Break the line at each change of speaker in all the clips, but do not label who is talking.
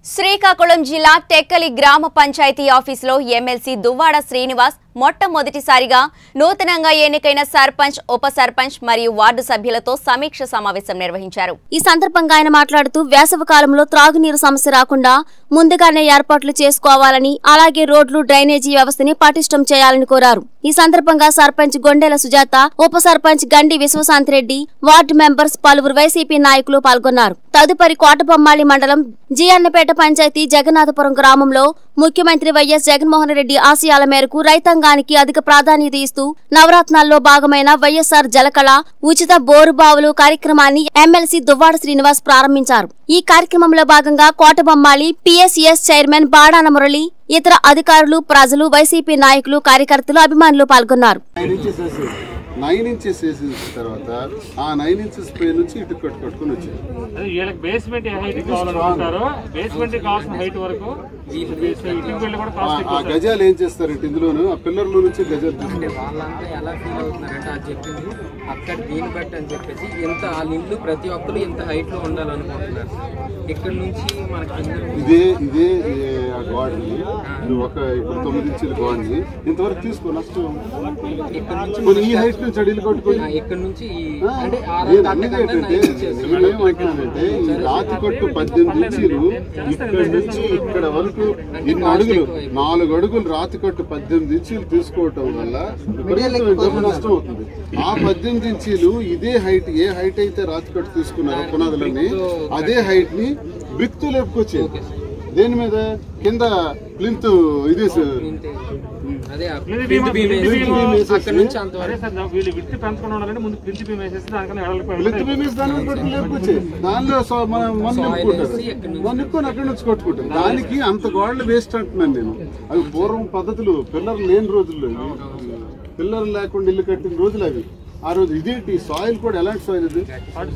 శ్రీకాకుళం జిల్లా టెక్కలి గ్రామ పంచాయతీ ఆఫీసులో ఎమ్మెల్సీ దువ్వాడ శ్రీనివాస్ మొట్టమొదటిసారిగా నూతనంగా ఎన్నికైన సర్పంచ్ ఉప సర్పంచ్ మరియు వార్డు సభ్యులతో సమీక్ష సమావేశం నిర్వహించారు
ఈ సందర్భంగా ఆయన మాట్లాడుతూ వేసవి కాలంలో త్రాగునీరు సమస్య రాకుండా ముందుగానే ఏర్పాట్లు చేసుకోవాలని అలాగే రోడ్లు డ్రైనేజీ వ్యవస్థని పటిష్టం చేయాలని కోరారు ఈ సందర్భంగా సర్పంచ్ గొండెల సుజాత ఉప సర్పంచ్ గండి విశ్వశాంతి రెడ్డి వార్డు మెంబర్స్ పలువురు వైసీపీ నాయకులు పాల్గొన్నారు తదుపరి కోటబొమ్మాళి మండలం జియన్నపేట పంచాయతీ జగన్నాథపురం గ్రామంలో ముఖ్యమంత్రి వైఎస్ జగన్మోహన్ రెడ్డి ఆశయాల మేరకు రైతాంగానికి అధిక ప్రాధాన్యత ఇస్తూ నవరత్నాల్లో భాగమైన వైఎస్ఆర్ జలకళ ఉచిత బోరు బావులు కార్యక్రమాన్ని ఎమ్మెల్సీ దువ్వాడ శ్రీనివాస్ ప్రారంభించారు ఈ కార్యక్రమంలో భాగంగా కోటబొమ్మాళి పిఎస్ఎస్ చైర్మన్ బాడాన మురళి ఇతర అధికారులు ప్రజలు వైసీపీ నాయకులు కార్యకర్తలు అభిమానులు పాల్గొన్నారు
నైన్ ఇంచెస్ వేసి నైన్ ఇంచెస్ వేసిన తర్వాత ఆ నైన్ ఇంచెస్ పై నుంచి ఇటు కట్టు కట్టుకుని వచ్చాయి
అదే వీళ్ళకి బేస్మెంట్ ఏ హైట్ కావాలనుకుంటారో బేస్మెంట్ కావాల్సిన హైట్ వరకు ఇటుకు వెళ్ళి కూడా
ఆ-
కాస్ట్
ఆ గజాలు ఏం చేస్తారంటే ఇందులోను ఆ పిల్లర్లో నుంచి గజాలు తీసుకుంటారు
వాళ్ళంతా ఎలా ఫీల్ అవుతున్నారంటే అది చెప్పింది అక్కడ దీన్ని బట్టి అని చెప్పేసి ఇంత వాళ్ళ ఇల్లు ప్రతి ఒక్కరు ఇంత హైట్ లో ఉండాలనుకుంటున్నారు ఇక్కడ నుంచి మనకి కింద నుంచి
ఇదే ఇదే ఏ, ఆ గోడని ఇది ఒక ఇప్పుడు తొమ్మిది ఇంచుల గోడని ఇంతవరకు తీసుకో నష్టం
ఇక్కడ నుంచి
కొన్ని ఈ హైట్ నుంచి అడిగి కొట్టుకొని
ఆ, ఇక్కడ నుంచి ఈ
ఆ,
అంటే ఆ
నేను
రంగు
అన్నది
అంతకంటే
ఏంటంటే
నైన్ ఇంచెస్.
నేనేమంటున్నానంటే ఈ రాతి కట్టు పద్దెనిమిది ఇంచీలు ఇక్కడ నుంచి ఇక్కడ వరకు ఇన్ని అడుగులు నాలుగు అడుగులు రాతి కట్టు పద్దెనిమిది ఇంచీలు తీసుకోవటం వల్ల విపరీతమైన డబ్బు నష్టం అవుతుంది ఆ పద్దెనిమిది ఇంచీలు ఇదే హైట్ ఏ హైట్ అయితే రాతి కట్టు తీసుకున్నారో పునాదులన్నీ అదే హైట్ ని బ్రిక్ తో లేపుకొచ్చేది దేని మీద కింద ప్లింత్ ఇదే సార్
ఇంతే. అదే ఆ
plinth
plinth
beam
beam
plinth
వేసి
బీమ్
వేసేసి
అక్కడ నుంచి అంతవరకు
అదే సార్ వీళ్ళు విడిచి పెంచుకుని ఉండాలంటే ముందు ప్లింత్ బీమ్ వేసేసి దానికన్నా
ప్లింత్
ఎడలకు
బీమేసి దాని మీద పెట్టి లేపుకొచ్చేది దానిలో సో- మనం మందు నింపుకుంటారు మందు నింపుకొని అక్కడి నుంచి కొట్టుకుంటాం దానికి అంత గోడలు వేస్ట్ అంటున్నాను నేను అవి పూర్వం పద్ధతులు పిల్లలు లేని రోజుల్లో ఇవి. పిల్లలు లేకుండా ఇల్లు కట్టిన రోజులు అవి ఆ రోజు ఇదేంటి సాయిల్ కూడా ఎలాంటి సాయిల్ ఇది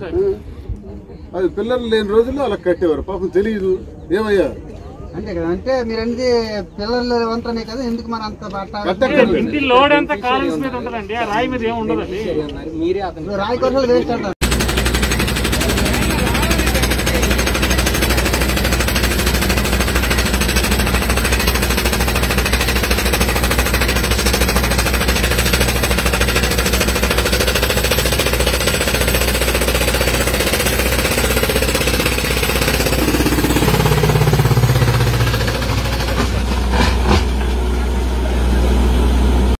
ఆ, అది పిల్లలు లేని రోజుల్లో అలా కట్టేవారు పాపం తెలియదు ఏమయ్యా
అంతే కదా అంటే మీరు అనేది పిల్లలు వంతనే కదా ఎందుకు మన అంత బట్ట
కట్టక్కర్లేదు
ఇంటి లోడ్ ఎంత కాలమ్స్ మీద ఉంటదండి ఆ రాయి మీద ఏమి ఉండదండి
మీరే అతను
రాయి కోసం వేస్ట్ అంటారు